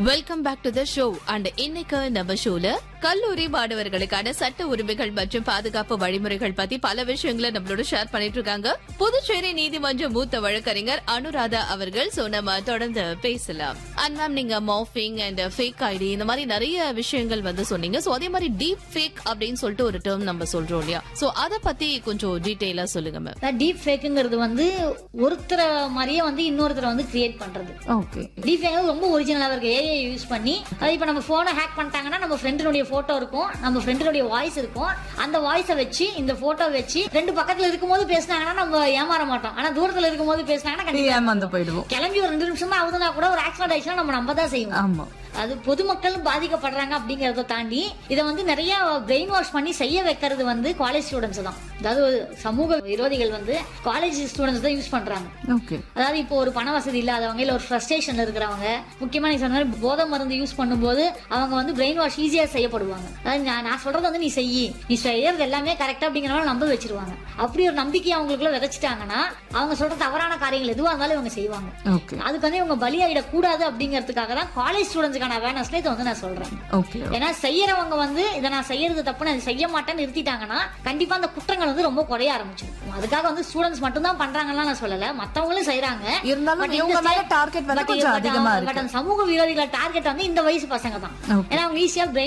Welcome back to the show and இன்னைக்கு நம்ம ஷோல கல்லூரி மாணவர்களுக்கான சட்ட உரிமைகள் மற்றும் பாதுகாப்பு வழிமுறைகள் பத்தி பல விஷயங்களை நம்மளோட ஷேர் பண்ணிட்டு இருக்காங்க புதுச்சேரி நீதிமன்ற மூத்த வழக்கறிஞர் அனுராதா அவர்கள் சோ நம்ம தொடர்ந்து பேசலாம் அண்ட் மேம் நீங்க மார்பிங் அண்ட் ஃபேக் ஐடி இந்த மாதிரி நிறைய விஷயங்கள் வந்து சொன்னீங்க சோ அதே மாதிரி டீப் ஃபேக் அப்படின்னு சொல்லிட்டு ஒரு டேர்ம் நம்ம சொல்றோம் இல்லையா சோ அத பத்தி கொஞ்சம் டீடைலா சொல்லுங்க மேம் டீப் ஃபேக்குங்கிறது வந்து ஒருத்தரை மாதிரியே வந்து இன்னொருத்தரை வந்து கிரியேட் பண்றது ஓகே டீப் ஃபேக் ரொம்ப ஒரிஜினலா இருக்கு ஏஐ யூஸ் பண்ணி அதாவது இப்ப நம்ம போனை ஹேக் பண்ணிட்டாங்கன்னா நம்ம ஃப்ரெண்டினுடைய போட்டோ இருக்கும் நம்ம ஃப்ரெண்டினுடைய வாய்ஸ் இருக்கும் அந்த வாய்ஸை வச்சு இந்த போட்டோ வச்சு ரெண்டு பக்கத்துல இருக்கும்போது பேசினாங்கன்னா நம்ம ஏமாற மாட்டோம் ஆனா தூரத்துல இருக்கும்போது பேசினாங்கன்னா கண்டிப்பா ஏமாந்து போயிடுவோம் கிளம்பி ஒரு ரெண்டு நிமிஷம் தான் ஆகுதுன்னா கூட ஒரு ஆக்சிடென்ட் ஆயிடுச்சுன்னா நம்ம நம்ப தான் செய்வோம் ஆமா அது பொதுமக்கள் பாதிக்கப்படுறாங்க அப்படிங்கறத தாண்டி இதை வந்து நிறைய பிரெயின் வாஷ் பண்ணி செய்ய வைக்கிறது வந்து காலேஜ் ஸ்டூடெண்ட்ஸ் தான் அதாவது சமூக விரோதிகள் வந்து காலேஜ் ஸ்டூடெண்ட்ஸ் தான் யூஸ் பண்றாங்க ஓகே அதாவது இப்போ ஒரு பண வசதி இல்லாதவங்க இல்ல ஒரு ஃப்ரஸ்ட்ரேஷன்ல இருக்கிறவங்க முக்கியமா நீ சொன்ன மாதிரி போதை மருந்து யூஸ் பண்ணும்போது அவங்க வந்து பிரெயின் வாஷ் ஈஸியா செய்யப்படுவாங்க அதாவது நான் நான் சொல்றது வந்து நீ செய்யி நீ செய்யறது எல்லாமே கரெக்டா அப்படிங்கிற மாதிரி நம்ப வச்சிருவாங்க அப்படி ஒரு நம்பிக்கை அவங்களுக்குள்ள விதைச்சிட்டாங்கன்னா அவங்க சொல்ற தவறான காரியங்கள் எதுவா இருந்தாலும் இவங்க செய்வாங்க ஓகே அதுக்கு வந்து இவங்க பலியாயிடக்கூடாது அப்படிங்கிறதுக்காக தான் காலேஜ் ஸ்டூடெண்ட்ஸ்க்கான அவேர்னஸ்ல இதை வந்து நான் சொல்றேன் ஓகே ஏன்னா செய்யறவங்க வந்து இதை நான் செய்யறது தப்பு நான் இதை செய்ய மாட்டேன்னு நிறுத்திட்டாங்கன்னா கண்டிப்பா அந்த குற்றங்கள் வந்து ரொம்ப குறைய ஆரம்பிச்சிடும் அதுக்காக வந்து ஸ்டூடெண்ட்ஸ் மட்டும் தான் பண்றாங்கன்னு நான் சொல்லல மத்தவங்களும் செய்யறாங்க இருந்தாலும் But இவங்க இந்த மேல state- டார்கெட் வந்து but கொஞ்சம் but அதிகமா அவங்க- இருக்கு but அந்த சமூக விரோதிகள் டார்கெட் வந்து இந்த வயசு பசங்க தான் Okay. ஏன்னா அவங்க ஈஸியா